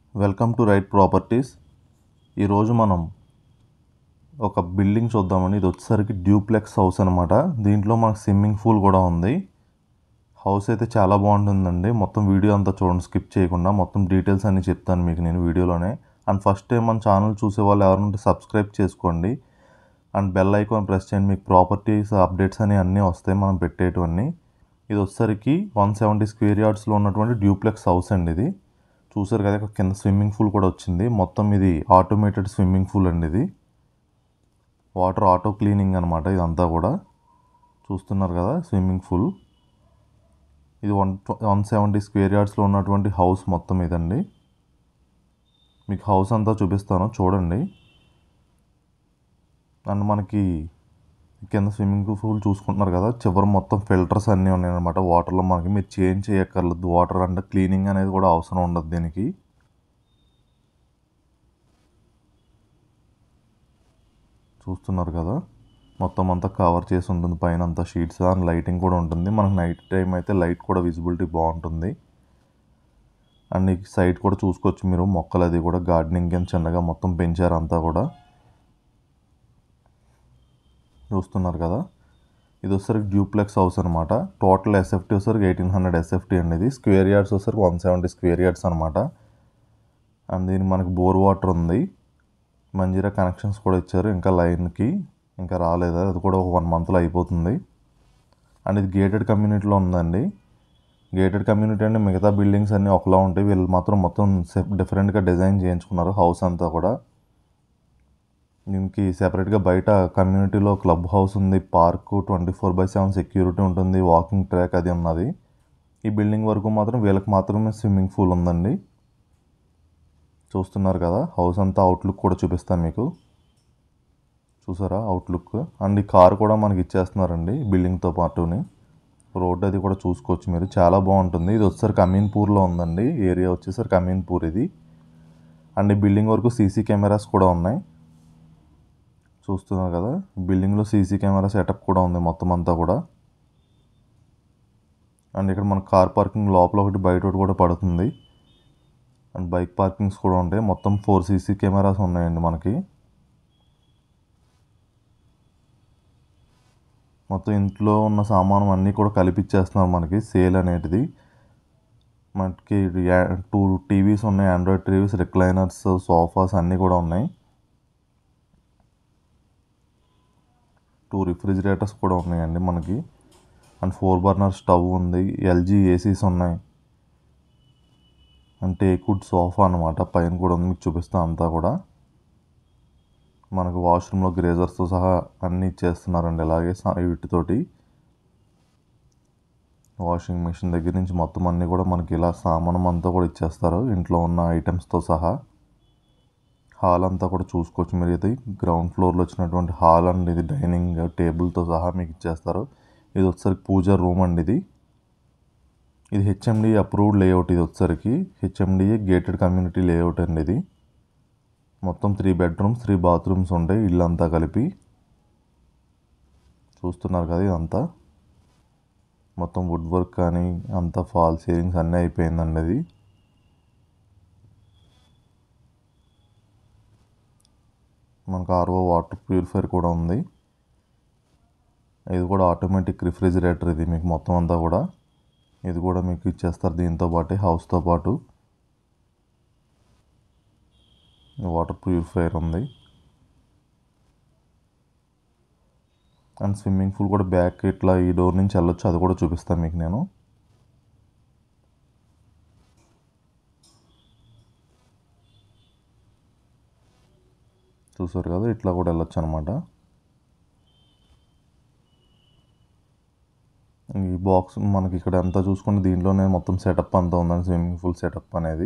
welcome to right properties ఈరోజు మనం ఒక బిల్డింగ్ చూద్దామండి ఇది వచ్చేసరికి డ్యూప్లెక్స్ హౌస్ అనమాట దీంట్లో మనకు స్విమ్మింగ్ పూల్ కూడా ఉంది హౌస్ అయితే చాలా బాగుంటుందండి మొత్తం వీడియో అంతా చూడండి స్కిప్ చేయకుండా మొత్తం డీటెయిల్స్ అన్నీ చెప్తాను మీకు నేను వీడియోలోనే అండ్ ఫస్ట్ టైం మన ఛానల్ చూసే వాళ్ళు ఎవరుంటే సబ్స్క్రైబ్ చేసుకోండి అండ్ బెల్ ఐకాన్ ప్రెస్ చేయండి మీకు ప్రాపర్టీస్ అప్డేట్స్ అని అన్నీ వస్తాయి మనం పెట్టేటివన్నీ ఇది వచ్చేసరికి వన్ సెవెంటీ స్క్వేర్ యార్డ్స్లో ఉన్నటువంటి డ్యూప్లెక్స్ హౌస్ అండి ఇది చూసారు కదా ఇక్కడ కింద స్విమ్మింగ్ పూల్ కూడా వచ్చింది మొత్తం ఇది ఆటోమేటెడ్ స్విమ్మింగ్ పూల్ అండి ఇది వాటర్ ఆటో క్లీనింగ్ అనమాట ఇదంతా కూడా చూస్తున్నారు కదా స్విమ్మింగ్ పూల్ ఇది వన్ వన్ సెవెంటీ స్క్వేర్ యార్డ్స్లో ఉన్నటువంటి హౌస్ మొత్తం ఇదండి మీకు హౌస్ అంతా చూపిస్తాను చూడండి అండ్ మనకి కింద స్విమ్మింగ్ పూల్ చూసుకుంటున్నారు కదా చివరి మొత్తం ఫిల్టర్స్ అన్నీ ఉన్నాయి అనమాట వాటర్లో మనకి మీరు చేంజ్ చేయక్కర్లేదు వాటర్ అంటే క్లీనింగ్ అనేది కూడా అవసరం ఉండదు దీనికి చూస్తున్నారు కదా మొత్తం అంతా కవర్ చేసి ఉంటుంది పైన అంతా షీట్స్ అండ్ లైటింగ్ కూడా ఉంటుంది మనకు నైట్ టైం అయితే లైట్ కూడా విజిబిలిటీ బాగుంటుంది అండ్ ఈ సైడ్ కూడా చూసుకోవచ్చు మీరు మొక్కలు అది కూడా గార్డెనింగ్ కింద చిన్నగా మొత్తం పెంచారు అంతా కూడా చూస్తున్నారు కదా ఇది వచ్చేసరికి డ్యూప్లెక్స్ హౌస్ అనమాట టోటల్ ఎస్ఎఫ్టీ వచ్చేసరికి ఎయిటీన్ హండ్రెడ్ ఎస్ఎఫ్టీ అండి ఇది స్క్వేర్ యార్డ్స్ వచ్చేసరికి వన్ సెవెంటీ స్క్వేర్ యార్డ్స్ అనమాట అండ్ దీనికి మనకి బోర్ వాటర్ ఉంది మంజీరా కనెక్షన్స్ కూడా ఇచ్చారు ఇంకా లైన్కి ఇంకా రాలేదు అది కూడా ఒక వన్ మంత్లో అయిపోతుంది అండ్ ఇది గేటెడ్ కమ్యూనిటీలో ఉందండి గేటెడ్ కమ్యూనిటీ అంటే మిగతా బిల్డింగ్స్ అన్నీ ఒకలా ఉంటాయి వీళ్ళు మాత్రం మొత్తం డిఫరెంట్గా డిజైన్ చేయించుకున్నారు హౌస్ అంతా కూడా దీనికి సెపరేట్గా బయట కమ్యూనిటీలో క్లబ్ హౌస్ ఉంది park twenty four by seven security ఉంటుంది వాకింగ్ ట్రాక్ అది ఉన్నది ఈ బిల్డింగ్ వరకు మాత్రం వీళ్ళకి మాత్రమే స్విమ్మింగ్ పూల్ ఉందండి చూస్తున్నారు కదా హౌస్ అంతా అవుట్లుక్ కూడా చూపిస్తాను మీకు చూసారా అవుట్లుక్ అండ్ ఈ కార్ కూడా మనకి ఇచ్చేస్తున్నారండి బిల్డింగ్తో పాటుని రోడ్ అది కూడా చూసుకోవచ్చు మీరు చాలా బాగుంటుంది ఇది వచ్చేసరికి అమీన్పూర్లో ఉందండి ఏరియా వచ్చేసరికి అమీన్పూర్ ఇది అండ్ ఈ బిల్డింగ్ వరకు సీసీ కెమెరాస్ కూడా ఉన్నాయి చూస్తున్నారు కదా బిల్డింగ్లో సీసీ కెమెరా సెటప్ కూడా ఉంది మొత్తం అంతా కూడా అండ్ ఇక్కడ మన కార్ పార్కింగ్ లోపల ఒకటి బయట ఒకటి కూడా పడుతుంది అండ్ బైక్ పార్కింగ్స్ కూడా ఉంటాయి మొత్తం ఫోర్ సీసీ కెమెరాస్ ఉన్నాయండి మనకి మొత్తం ఇంట్లో ఉన్న సామానం అన్నీ కూడా కలిపిచ్చేస్తున్నారు మనకి సేల్ అనేటిది మనకి టూ టీవీస్ ఉన్నాయి ఆండ్రాయిడ్ టీవీస్ రిక్లైనర్స్ సోఫాస్ అన్నీ కూడా ఉన్నాయి టూ రిఫ్రిజిరేటర్స్ కూడా ఉన్నాయండి మనకి అండ్ ఫోర్ బర్నర్ స్టవ్ ఉంది ఎల్జీ ఏసీస్ ఉన్నాయి అంటే కుడ్ సోఫా అనమాట పైన కూడా ఉంది మీకు చూపిస్తాను అంతా కూడా మనకు వాష్రూమ్లో గ్రేజర్స్తో సహా అన్నీ ఇచ్చేస్తున్నారండి అలాగే వీటితోటి వాషింగ్ మిషన్ దగ్గర నుంచి మొత్తం అన్నీ కూడా మనకి ఇలా సామానం అంతా కూడా ఇచ్చేస్తారు ఇంట్లో ఉన్న ఐటమ్స్తో సహా హాల్ అంతా కూడా చూసుకోవచ్చు మీరు ఇది గ్రౌండ్ ఫ్లోర్లో వచ్చినటువంటి హాల్ అండి ఇది డైనింగ్ టేబుల్తో సహా మీకు ఇచ్చేస్తారు ఇది వచ్చేసరికి పూజ రూమ్ అండి ఇది ఇది హెచ్ఎండి అప్రూవ్డ్ లేఅవుట్ ఇది వచ్చేసరికి హెచ్ఎండి గేటెడ్ కమ్యూనిటీ లేఅవుట్ అండి ఇది మొత్తం త్రీ బెడ్రూమ్స్ త్రీ బాత్రూమ్స్ ఉంటాయి ఇల్లు అంతా కలిపి చూస్తున్నారు కదా ఇదంతా మొత్తం వుడ్ వర్క్ కానీ అంతా ఫాల్ సీలింగ్స్ అన్నీ అయిపోయిందండి అది మనకు ఆర్ఓ వాటర్ ప్యూరిఫైర్ కూడా ఉంది ఇది కూడా ఆటోమేటిక్ రిఫ్రిజిరేటర్ ఇది మీకు మొత్తం అంతా కూడా ఇది కూడా మీకు ఇచ్చేస్తారు దీంతో పాటు హౌస్తో పాటు వాటర్ ప్యూరిఫైయర్ ఉంది అండ్ స్విమ్మింగ్ పూల్ కూడా బ్యాక్ ఇట్లా ఈ డోర్ నుంచి వెళ్ళొచ్చు అది కూడా చూపిస్తాను మీకు నేను చూసారు కదా ఇట్లా కూడా వెళ్ళొచ్చు అనమాట ఈ బాక్స్ మనకి ఇక్కడ అంతా చూసుకుంటే దీంట్లోనే మొత్తం సెటప్ అంతా ఉందండి స్విమ్మింగ్ పూల్ సెటప్ అనేది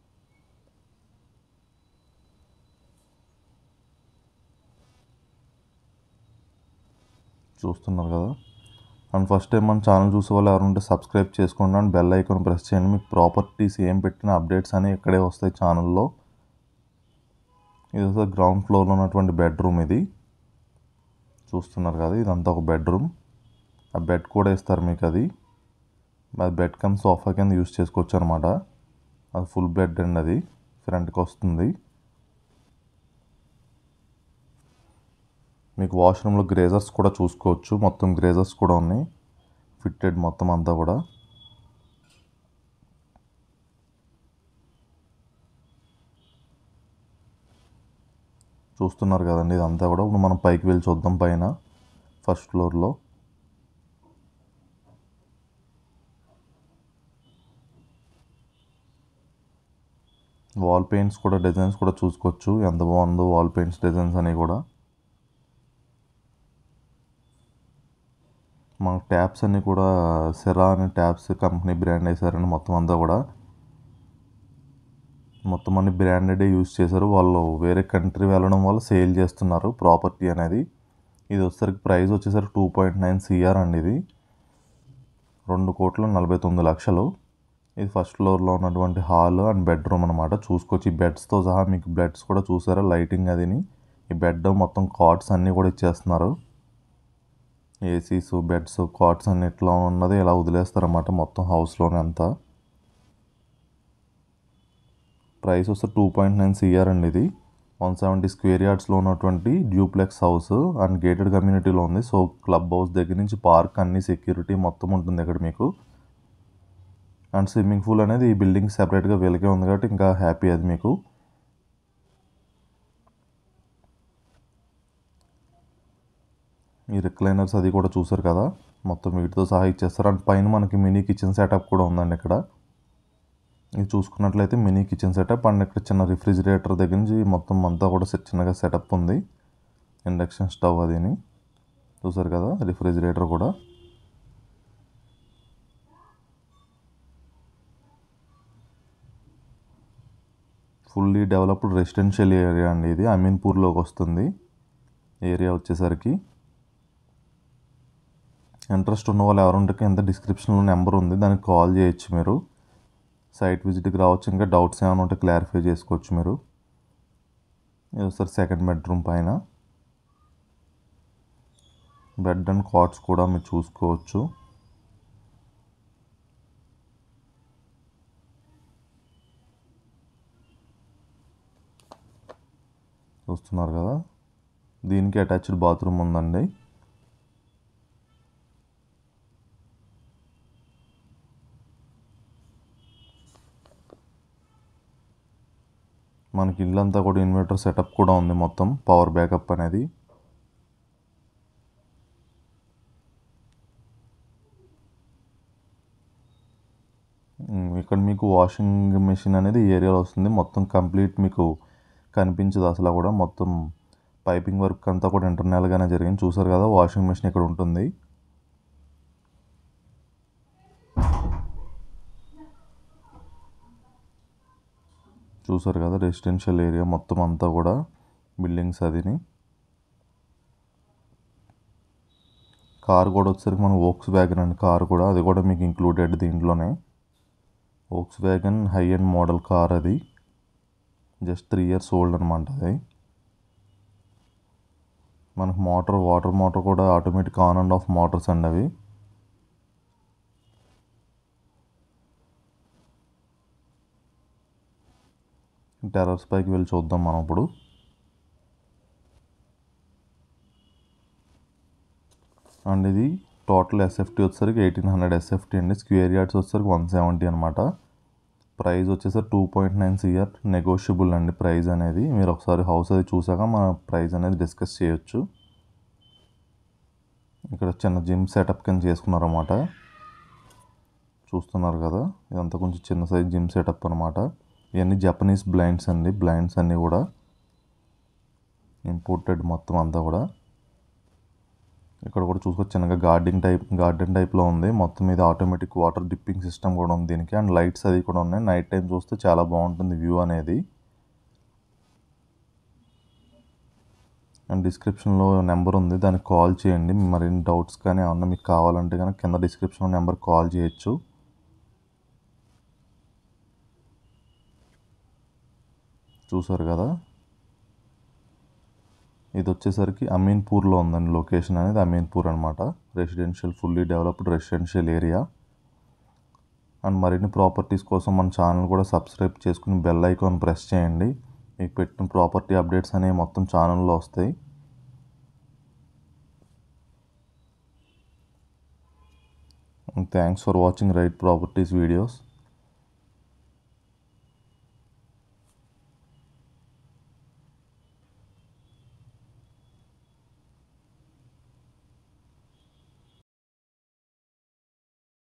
చూస్తున్నారు కదా అండ్ ఫస్ట్ టైం మన ఛానల్ చూసే వాళ్ళు ఎవరుంటే సబ్స్క్రైబ్ చేసుకోండి అండ్ బెల్ ఐకాన్ ప్రెస్ చేయండి మీకు ప్రాపర్టీస్ ఏం పెట్టిన అప్డేట్స్ అని ఇక్కడే వస్తాయి ఛానల్లో ఇది గ్రౌండ్ ఫ్లోర్లో ఉన్నటువంటి బెడ్రూమ్ ఇది చూస్తున్నారు కదా ఇదంతా ఒక బెడ్రూమ్ ఆ బెడ్ కూడా ఇస్తారు మీకు అది అది బెడ్ కమ్ సోఫా కింద యూస్ చేసుకోవచ్చు అనమాట అది ఫుల్ బెడ్ అండి అది ఫ్రంట్కి వస్తుంది మీకు వాష్రూమ్లో గ్రేజర్స్ కూడా చూసుకోవచ్చు మొత్తం గ్రేజర్స్ కూడా ఉన్నాయి ఫిట్టెడ్ మొత్తం అంతా కూడా చూస్తున్నారు కదండి ఇదంతా కూడా ఇప్పుడు మనం పైకి వెళ్ళి చూద్దాం పైన ఫస్ట్ ఫ్లోర్లో వాల్ పెయింట్స్ కూడా డిజైన్స్ కూడా చూసుకోవచ్చు ఎంత బాగుందో వాల్ పెయింట్స్ డిజైన్స్ అనేవి కూడా మన ట్యాప్స్ అన్నీ కూడా సెరా అనే ట్యాప్స్ కంపెనీ బ్రాండ్ వేసారండి మొత్తం అంతా కూడా మొత్తం అన్ని బ్రాండెడే యూజ్ చేశారు వాళ్ళు వేరే కంట్రీ వెళ్ళడం వల్ల సేల్ చేస్తున్నారు ప్రాపర్టీ అనేది ఇది వచ్చేసరికి ప్రైస్ వచ్చేసరికి టూ పాయింట్ నైన్ సిఆర్ అండి ఇది రెండు కోట్ల నలభై తొమ్మిది లక్షలు ఇది ఫస్ట్ ఫ్లోర్లో ఉన్నటువంటి హాల్ అండ్ బెడ్రూమ్ అనమాట చూసుకోవచ్చు ఈ బెడ్స్తో సహా మీకు బెడ్స్ కూడా చూసారా లైటింగ్ అదిని ఈ బెడ్ మొత్తం కాట్స్ అన్నీ కూడా ఇచ్చేస్తున్నారు ఏసీస్ బెడ్స్ కాట్స్ అన్ని ఇట్లా ఉన్నది ఇలా వదిలేస్తారన్నమాట మొత్తం హౌస్లోనే అంతా ప్రైస్ వస్తే టూ పాయింట్ నైన్ సిఆర్ అండి ఇది వన్ సెవెంటీ స్క్వేర్ యార్డ్స్లో ఉన్నటువంటి డ్యూప్లెక్స్ హౌస్ అండ్ గేటెడ్ కమ్యూనిటీలో ఉంది సో క్లబ్ హౌస్ దగ్గర నుంచి పార్క్ అన్ని సెక్యూరిటీ మొత్తం ఉంటుంది ఇక్కడ మీకు అండ్ స్విమ్మింగ్ పూల్ అనేది ఈ బిల్డింగ్ సెపరేట్గా వీళ్ళకే ఉంది కాబట్టి ఇంకా హ్యాపీ అది మీకు ఈ రిక్లైనర్స్ అది కూడా చూసారు కదా మొత్తం వీటితో సహా ఇచ్చేస్తారు అండ్ పైన మనకి మినీ కిచెన్ సెటప్ కూడా ఉందండి ఇక్కడ ఇది చూసుకున్నట్లయితే మినీ కిచెన్ సెటప్ అండ్ ఇక్కడ చిన్న రిఫ్రిజిరేటర్ దగ్గర నుంచి మొత్తం అంతా కూడా సెట్ చిన్నగా సెటప్ ఉంది ఇండక్షన్ స్టవ్ అదిని చూసారు కదా రిఫ్రిజిరేటర్ కూడా ఫుల్లీ డెవలప్డ్ రెసిడెన్షియల్ ఏరియా అండి ఇది అమీన్పూర్లోకి వస్తుంది ఏరియా వచ్చేసరికి ఇంట్రెస్ట్ ఉన్న వాళ్ళు ఎవరుంటే కింద డిస్క్రిప్షన్లో నెంబర్ ఉంది దానికి కాల్ చేయొచ్చు మీరు సైట్ విజిట్కి రావచ్చు ఇంకా డౌట్స్ ఏమైనా ఉంటే క్లారిఫై చేసుకోవచ్చు మీరు ఇది ఒకసారి సెకండ్ బెడ్రూమ్ పైన బెడ్ అండ్ కాట్స్ కూడా మీరు చూసుకోవచ్చు చూస్తున్నారు కదా దీనికి అటాచ్డ్ బాత్రూమ్ ఉందండి మనకి ఇల్లంతా కూడా ఇన్వర్టర్ సెటప్ కూడా ఉంది మొత్తం పవర్ బ్యాకప్ అనేది ఉమ్, ఇక్కడ మీకు వాషింగ్ మెషిన్ అనేది ఈ ఏరియాలో వస్తుంది మొత్తం కంప్లీట్ మీకు కనిపించదు అసలు కూడా మొత్తం పైపింగ్ వర్క్ అంతా కూడా ఇంటర్నల్గానే జరిగింది చూసారు కదా వాషింగ్ మెషిన్ ఇక్కడ ఉంటుంది చూసారు కదా రెసిడెన్షియల్ ఏరియా మొత్తం అంతా కూడా బిల్డింగ్స్ అదిని కార్ కూడా వచ్చేసరికి మనకు ఓక్స్ వ్యాగన్ అండి కార్ కూడా అది కూడా మీకు ఇంక్లూడెడ్ దీంట్లోనే Volkswagen high and model car అది జస్ట్ త్రీ ఇయర్స్ ఓల్డ్ అనమాట అది మనకు మోటార్ వాటర్ మోటార్ కూడా automatic on and off motors అండి అవి టెర్రస్ పైకి వెళ్ళి చూద్దాం మనం ఇప్పుడు అండ్ ఇది టోటల్ ఎస్ఎఫ్టీ వచ్చేసరికి ఎయిటీన్ హండ్రెడ్ ఎస్ఎఫ్టీ అండి స్క్వేర్ యార్డ్స్ వచ్చేసరికి వన్ సెవెంటీ అనమాట ప్రైస్ వచ్చేసరికి two point nine CR negotiable అండి ప్రైస్ అనేది మీరు ఒకసారి హౌస్ అది చూసాక మన ప్రైస్ అనేది డిస్కస్ చేయొచ్చు ఇక్కడ చిన్న జిమ్ సెటప్ కింద చేసుకున్నారన్నమాట చూస్తున్నారు కదా ఇదంతా కొంచెం చిన్న సైజ్ జిమ్ సెటప్ అనమాట ఇవన్నీ జపనీస్ బ్లైండ్స్ అండి బ్లైండ్స్ అన్నీ కూడా ఇంపోర్టెడ్ మొత్తం అంతా కూడా ఇక్కడ కూడా చూసుకోవచ్చు చిన్నగా గార్డెన్ టైప్ గార్డెన్ టైప్లో ఉంది మొత్తం మీద ఆటోమేటిక్ వాటర్ డిప్పింగ్ సిస్టమ్ కూడా ఉంది దీనికి అండ్ లైట్స్ అది కూడా ఉన్నాయి నైట్ టైం చూస్తే చాలా బాగుంటుంది వ్యూ అనేది అండ్ డిస్క్రిప్షన్లో నెంబర్ ఉంది దానికి కాల్ చేయండి మరిన్ని డౌట్స్ కానీ ఏమన్నా మీకు కావాలంటే కనుక కింద డిస్క్రిప్షన్లో నెంబర్ కాల్ చేయొచ్చు చూసారు కదా ఇది వచ్చేసరికి అమీన్పూర్లో ఉందండి లొకేషన్ అనేది అమీన్పూర్ అనమాట residential fully developed residential area and మీకు ఇక్కడ కూడా చూసుకోవచ్చు చిన్నగా గార్డెన్ టైప్ గార్డెన్ టైప్లో ఉంది మొత్తం మీద ఆటోమేటిక్ వాటర్ డిప్పింగ్ సిస్టమ్ కూడా ఉంది దీనికి అండ్ లైట్స్ అది కూడా ఉన్నాయి నైట్ టైం చూస్తే చాలా బాగుంటుంది వ్యూ అనేది చూసారు కదా అండ్ మరిన్ని ప్రాపర్టీస్ కోసం మన ఛానల్ కూడా సబ్స్క్రైబ్ చేసుకుని బెల్ ఐకాన్ ప్రెస్ చేయండి మీకు పెట్టిన ప్రాపర్టీ అప్డేట్స్ అనేవి మొత్తం ఛానల్లో వస్తాయి thanks for watching right properties videos